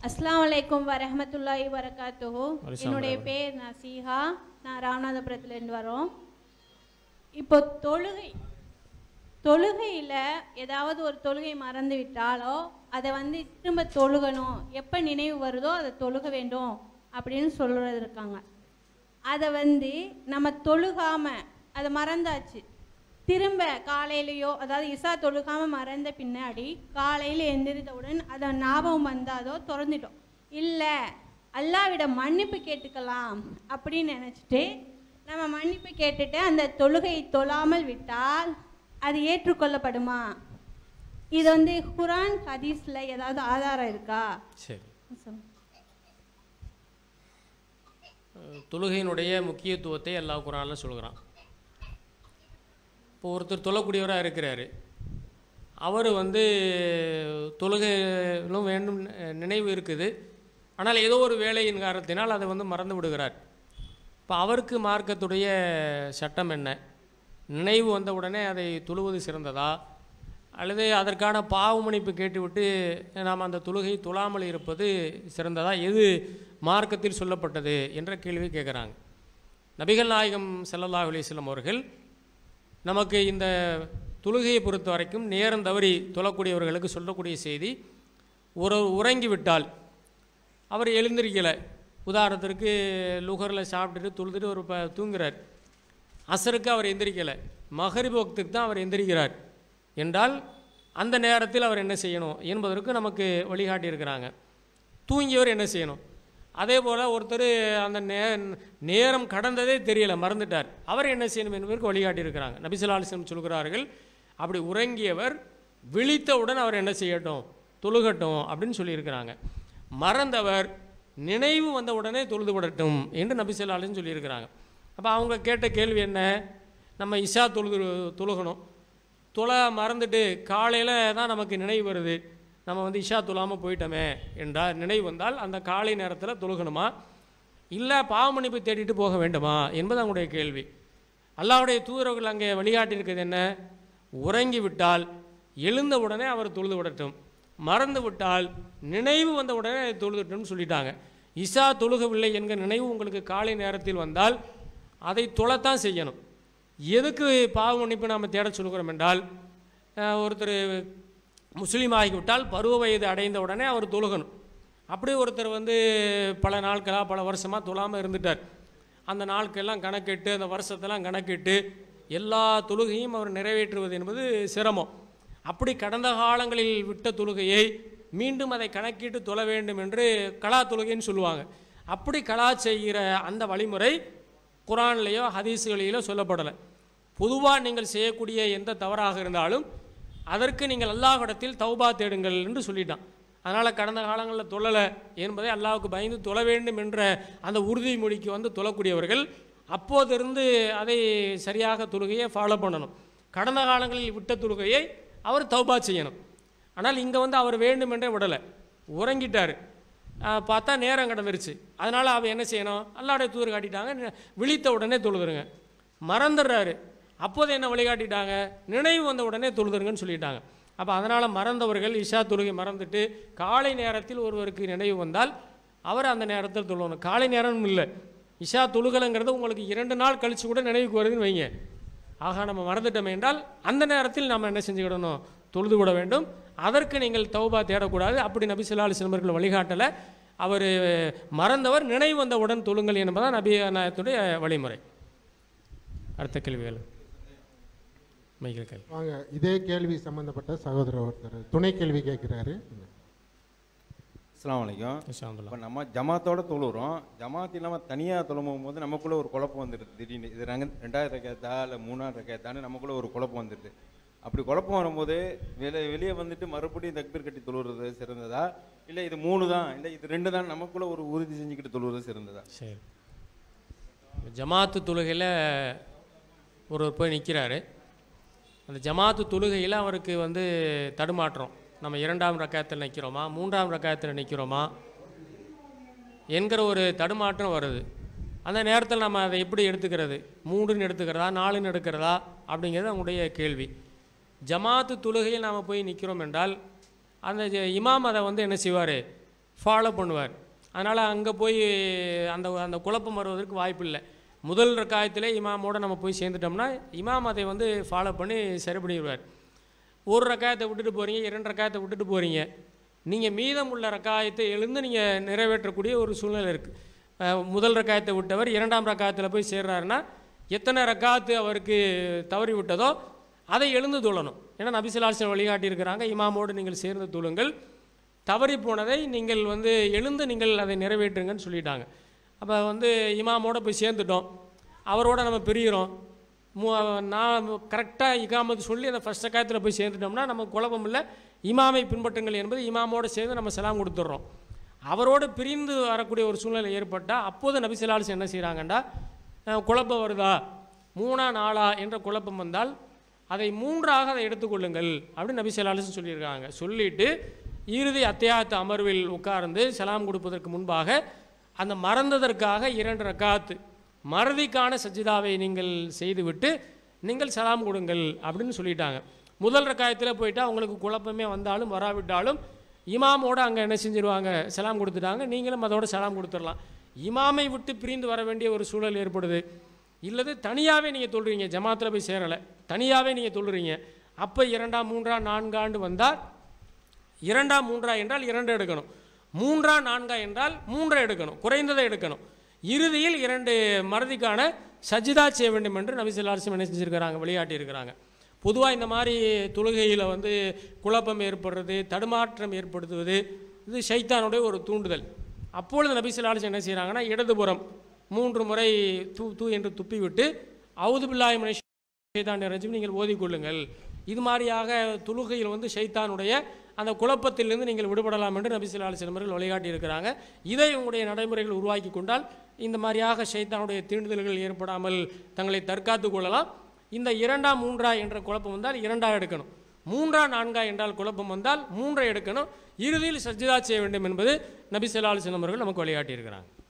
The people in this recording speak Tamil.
அஸ்ஸலாமு அலைக்கும் வரஹமத்துல்லாஹி வரகாத்துஹு வலைக்கம் என்னுடைய வரஹமத்துல்லாஹி. பேர் நசீஹா நான் ராமநாதபுரத்துலேருந்து வரோம் இப்போ தொழுகை தொழுகையில் ஏதாவது ஒரு தொழுகை மறந்து விட்டாலோ அதை வந்து திரும்ப தொழுகணும் எப்போ நினைவு வருதோ அதை தொழுக வேண்டும் அப்படின்னு சொல்கிறது இருக்காங்க அதை வந்து நம்ம தொழுகாம அதை மறந்தாச்சு திரும்ப காலையிலையோ அதாவது இசா தொழுகாம மறந்த பின்னாடி காலையில் எந்திரித்தவுடன் அதை ஞாபகம் வந்தாதோ திறந்துட்டோம் இல்லை அல்லாவிடம் மன்னிப்பு கேட்டுக்கலாம் அப்படின்னு நினச்சிட்டு நம்ம மன்னிப்பு கேட்டுட்டு அந்த தொழுகையை தொழாமல் விட்டால் அது ஏற்றுக்கொள்ளப்படுமா இது வந்து குரான் ஹதீஸில் ஏதாவது ஆதாரம் இருக்கா சரி சொல்லுங்க அஹ் தொழுகையினுடைய முக்கியத்துவத்தை அல்லாஹ் குரானில் சொல்கிறான் இப்போ ஒருத்தர் தொழக்கூடியவராக இருக்கிறாரு அவர் வந்து தொழுகையிலும் வேண்டும் நி- நினைவு இருக்குது ஆனால் ஏதோ ஒரு வேலையின் காரணத்தினால் அதை வந்து மறந்து விடுகிறார் இப்போ அவருக்கு மார்க்கத்துடைய சட்டம் என்ன நினைவு வந்த உடனே அதை தொழுவது சிறந்ததா அல்லது அதற்கான பாவ மன்னிப்பு கேட்டுவிட்டு நாம் அந்த தொழுகை தொழாமல் இருப்பது சிறந்ததா எது மார்க்கத்தில் சொல்லப்பட்டது என்ற கேள்வி கேட்குறாங்க நபிகள் நாயகம் ஸல்லல்லாஹு அலைஹி வஸல்லம் அவர்கள் நமக்கு இந்த தொழுகையை பொறுத்த வரைக்கும் நேரம் தவறி தொழக்கூடியவர்களுக்கு சொல்லக்கூடிய செய்தி ஒரு உறங்கி விட்டால் அவர் எழுந்திருக்கலை உதாரணத்திற்கு லுகரில் சாப்பிட்டுட்டு தொழுதுட்டு ஒரு ப தூங்குறார் அசருக்கு அவர் எந்திரிக்கலை மகரிப் வக்துக்கு தான் அவர் எந்திரிக்கிறார் என்றால் அந்த நேரத்தில் அவர் என்ன செய்யணும் என்பதற்கு நமக்கு வழிகாட்டி இருக்கிறாங்க தூங்கியவர் என்ன செய்யணும் அதே போல் ஒருத்தர் அந்த நே நேரம் கடந்ததே தெரியல மறந்துட்டார் அவர் என்ன செய்யணும் என்பதற்கு வழிகாட்டி இருக்கிறாங்க நபிசல்லாலிசம் சொல்கிறார்கள் அப்படி உறங்கியவர் விழித்தவுடன் அவர் என்ன செய்யட்டும் தொழுகட்டும் அப்படின்னு சொல்லியிருக்கிறாங்க மறந்தவர் நினைவு வந்த உடனே தொழுது விடட்டும் என்று நபிசல்லாலிசம் சொல்லியிருக்கிறாங்க அப்போ அவங்க கேட்ட கேள்வி என்ன நம்ம இஷா தொழுது தொழுகணும் தொலை மறந்துட்டு காலையில் தான் நமக்கு நினைவு வருது நம்ம வந்து இஷா தொழாமல் போயிட்டோமே என்றால் நினைவு வந்தால் அந்த காலை நேரத்தில் தொழுகணுமா இல்லை பாவ மன்னிப்பு தேடிட்டு போக வேண்டுமா என்பது அவங்களுடைய கேள்வி அல்லாஹ்வுடைய தூதரவர்கள் அங்கே வழிகாட்டியிருக்கிறது என்ன உறங்கி விட்டால் எழுந்த உடனே அவர் தொழுது விடட்டும் மறந்து விட்டால் நினைவு வந்த உடனே தொழுதுட்டோம்னு சொல்லிட்டாங்க இஷா தொழுகவில்லை என்கிற நினைவு உங்களுக்கு காலை நேரத்தில் வந்தால் அதை தொழத்தான் செய்யணும் எதுக்கு பாவ மன்னிப்பு நாம் தேட சொல்கிறோம் என்றால் அஹ், ஒருத்தர் முஸ்லீம் ஆகிவிட்டால் பருவ வயது அடைந்த உடனே அவர் தொழுகணும் அப்படி ஒருத்தர் வந்து பல நாட்களாக பல வருஷமாக தொழாமல் இருந்துட்டார் அந்த நாட்கள்லாம் கணக்கிட்டு அந்த வருஷத்தெல்லாம் கணக்கிட்டு எல்லா தொழுகையும் அவர் நிறைவேற்றுவது என்பது சிரமம் அப்படி கடந்த காலங்களில் விட்ட தொழுகையை மீண்டும் அதை கணக்கிட்டு தொழ வேண்டும் என்று கலா தொழுகைன்னு சொல்லுவாங்க அப்படி கலா செய்கிற அந்த வழிமுறை குரான்லேயோ ஹதீஸுகளிலோ சொல்லப்படலை பொதுவாக நீங்கள் செய்யக்கூடிய எந்த தவறாக இருந்தாலும் அதற்கு நீங்கள் அல்லாஹ்விடத்தில் தௌபா தேடுங்கள் என்று சொல்லிட்டான் அதனால் கடந்த காலங்களில் தொழலை என்பதை அல்லாஹ்வுக்கு பயந்து தொழ வேண்டும் என்ற அந்த உறுதிமொழிக்கு வந்து தொழக்கூடியவர்கள் அப்போதிருந்து அதை சரியாக தொழுகையை ஃபாலோ பண்ணணும் கடந்த காலங்களில் விட்ட தொழுகையை அவர் தௌபா செய்யணும் ஆனால் இங்கே வந்து அவர் வேண்டுமென்றே விடலை உறங்கிட்டார் ஆஹ் பார்த்தா நேரம் கடந்துருச்சு அதனால் அவ என்ன செய்யணும் அல்லாடைய தூர் காட்டிட்டாங்க நி- விழித்த உடனே தொழுதுருங்க மறந்துடுறாரு அப்போது என்ன வழிகாட்டிட்டாங்க நினைவு வந்த உடனே தொழுதுருங்கன்னு சொல்லிட்டாங்க அப்போ அதனால் மறந்தவர்கள் இஷா தொழுகை மறந்துட்டு காலை நேரத்தில் ஒருவருக்கு நினைவு வந்தால் அவர் அந்த நேரத்தில் தொழணும் காலை நேரம் இல்லை இஷா தொழுகலைங்கிறது உங்களுக்கு இரண்டு நாள் கழித்து கூட நினைவுக்கு வருதுன்னு வைங்க ஆகா நம்ம மறந்துட்டோம் என்றால் அந்த நேரத்தில் நாம் என்ன செஞ்சுக்கிடணும் தொழுது விட வேண்டும் அதற்கு நீங்கள் தௌபா தேடக்கூடாது அப்படி நபி ஸல்லல்லாஹு அலைஹி வஸல்லம் வழிகாட்டலை அவர் மறந்தவர் நினைவு வந்தவுடன் தொழுங்கள் என்பதுதான் நபி நாயகத்துடைய வழிமுறை அடுத்த கேள்விகள் மைக்கேல் கேள்வி வாங்க இதே கேள்வி சம்பந்தப்பட்ட சகோதரர் ஒருத்தர் துணை கேள்வி கேட்குறாரு அஸ்ஸலாமு அலைக்கும் இன்ஷாஅல்லாஹ். இப்போ நம்ம ஜமாத்தோட தொழுகிறோம் ஜமாத் இல்லாமல் தனியாக தொழும்போது போது நமக்குள்ள ஒரு குழப்பம் வந்துடுது திடீர்னு இது ரெங்க ரெண்டாயிரம் ரக்கேத்தா இல்லை மூணாயிரம் ரக்கேத்தான்னு நமக்குள்ள ஒரு குழப்பம் வந்துடுது அப்படி குழப்பம் வரும்போது வெளியே வெளியே வந்துட்டு மறுபடியும் தக்பீர் கட்டி தொழுகிறது சிறந்ததா இல்லை இது மூணு தான் இல்லை இது ரெண்டு தான் நமக்குள்ள ஒரு உறுதி செஞ்சுக்கிட்டு தொழுகிறது சிறந்ததா சரி ஜமாத்து தொழுகையில் ஒருவர் போய் நிற்கிறாரு அந்த ஜமாத்து தொழுகையில் அவருக்கு வந்து தடுமாற்றம் நம்ம இரண்டாம் ரக்காயத்தில் நிற்கிறோமா மூன்றாம் ரக்காயத்தில் நிற்கிறோமா என்கிற ஒரு தடுமாற்றம் வருது அந்த நேரத்தில் நம்ம அதை எப்படி எடுத்துக்கிறது மூணுன்னு எடுத்துக்கிறதா நாலுன்னு எடுக்கிறதா அப்படிங்கிறது அவங்களுடைய கேள்வி ஜமாத்து தொழுகையில் நாம் போய் நிற்கிறோம் என்றால் அந்த ஜ- இமாம் அதை வந்து என்ன செய்வார் ஃபாலோ பண்ணுவார் அதனால் அங்கே போய் அந்த அந்த குழப்பம் வருவதற்கு வாய்ப்பு இல்லை முதல் ரக்காயத்திலே இமாமோட நம்ம போய் சேர்ந்துட்டோம்னா இமாம் அதை வந்து ஃபாலோ பண்ணி சரி பண்ணிடுவார் ஒரு ரக்காயத்தை விட்டுட்டு போகிறீங்க இரண்டு ரக்காயத்தை விட்டுட்டு போகிறீங்க நீங்கள் மீதம் உள்ள ரக்காயத்தை எழுந்து நீங்கள் நிறைவேற்றக்கூடிய ஒரு சூழ்நிலை இருக்குது முதல் ரக்காயத்தை விட்டவர் இரண்டாம் ரக்காயத்தில் போய் சேர்றாருன்னா எத்தனை ரக்காத்து அவருக்கு தவறி விட்டதோ அதை எழுந்து தொழணும் ஏன்னா நபிசிலாசன் வழிகாட்டி இருக்கிறாங்க இமாமோடு நீங்கள் சேர்ந்து தொழுங்கள் தவறி போனதை நீங்கள் வந்து எழுந்து நீங்கள் அதை நிறைவேற்றுங்கன்னு சொல்லிட்டாங்க அப்போ வந்து இமாமோட போய் சேர்ந்துட்டோம் அவரோட நம்ம பிரிகிறோம் மு நான் கரெக்டாக இகாமத்து சொல்லி அந்த ஃபஸ்ட் ரக்காயத்தில் போய் சேர்ந்துட்டோம்னா நம்ம குழப்பம் இல்லை இமாமை பின்பற்றுங்கள் என்பது இமாமோடு சேர்ந்து நம்ம சலாம் கொடுத்துட்றோம் அவரோடு பிரிந்து வரக்கூடிய ஒரு சூழ்நிலை ஏற்பட்டால் அப்போது நபிசிலாலிஸ் என்ன செய்கிறாங்கண்டா அஹ், குழப்பம் வருதா மூணா நாளா என்ற குழப்பம் வந்தால் அதை மூன்றாக அதை எடுத்துக்கொள்ளுங்கள் அப்படின்னு நபி ஸல்லல்லாஹு சொல்லியிருக்காங்க சொல்லிட்டு இறுதி அத்தியாயத்து அமர்வில் உட்கார்ந்து சலாம் கொடுப்பதற்கு முன்பாக அந்த மறந்ததற்காக இரண்டு ரக்காத்து மறதிக்கான சஜிதாவை நீங்கள் செய்துவிட்டு நீங்கள் சலாம் கொடுங்கள் அப்படின்னு சொல்லிட்டாங்க முதல் ரக்காயத்தில் போயிட்டா உங்களுக்கு குழப்பமே வந்தாலும் வராவிட்டாலும் இமாமோட அங்கே என்ன செஞ்சிருவாங்க சலாம் கொடுத்துட்டாங்க நீங்களும் அதோட சலாம் கொடுத்துடலாம் இமாமை விட்டு பிரிந்து வர வேண்டிய ஒரு சூழல் ஏற்படுது இல்லது தனியாகவே நீங்கள் தொழுறீங்க ஜமாத்தில் போய் சேரலை தனியாகவே நீங்கள் தொழுறீங்க அப்போ இரண்டாம் மூன்றாம் நான்காண்டு வந்தால் இரண்டாம் மூன்றா என்றால் இரண்டு எடுக்கணும் மூன்றா நான்கா என்றால் மூன்றை எடுக்கணும் குறைந்ததை எடுக்கணும் இறுதியில் இரண்டு மறதிக்கான சஜிதா செய்ய வேண்டும் என்று நபிசல்லாரசும் என்ன செஞ்சுருக்கிறாங்க விளையாட்டி இருக்கிறாங்க பொதுவாக இந்த மாதிரி தொழுகையில் வந்து குழப்பம் ஏற்படுறது தடுமாற்றம் ஏற்படுத்துவது இது ஷைத்தானுடைய ஒரு தூண்டுதல் அப்பொழுது நபிசல்லாரசு என்ன செய்கிறாங்கன்னா இடதுபுறம் மூன்று முறை தூ தூ என்று துப்பி விட்டு அவுது பில்லாய் மனுஷ ஷைத்தான் ரஜிம் நீங்கள் ஓதிக்கொள்ளுங்கள் இது மாதிரியாக தொழுகையில் வந்து ஷைத்தானுடைய அந்த குழப்பத்திலிருந்து நீங்கள் விடுபடலாம் என்று நபி ஸல்லல்லாஹு அலைஹி வஸல்லம் அவர்கள் வழிகாட்டி இருக்கிறாங்க இதை உங்களுடைய நடைமுறைகள் உருவாக்கி கொண்டால் இந்த மாதிரியாக ஷைத்தானுடைய தீண்டுதல்கள் ஏற்படாமல் தங்களை தற்காத்து கொள்ளலாம் இந்த இரண்டாம் மூன்றா என்ற குழப்பம் வந்தால் இரண்டா எடுக்கணும் மூன்றா நான்கா என்றால் குழப்பம் வந்தால் மூன்றை எடுக்கணும் இறுதியில் சஜ்ஜிதா செய்ய வேண்டும் என்பது நபி ஸல்லல்லாஹு அலைஹி வஸல்லம் அவர்கள் நமக்கு வழிகாட்டி இருக்கிறாங்க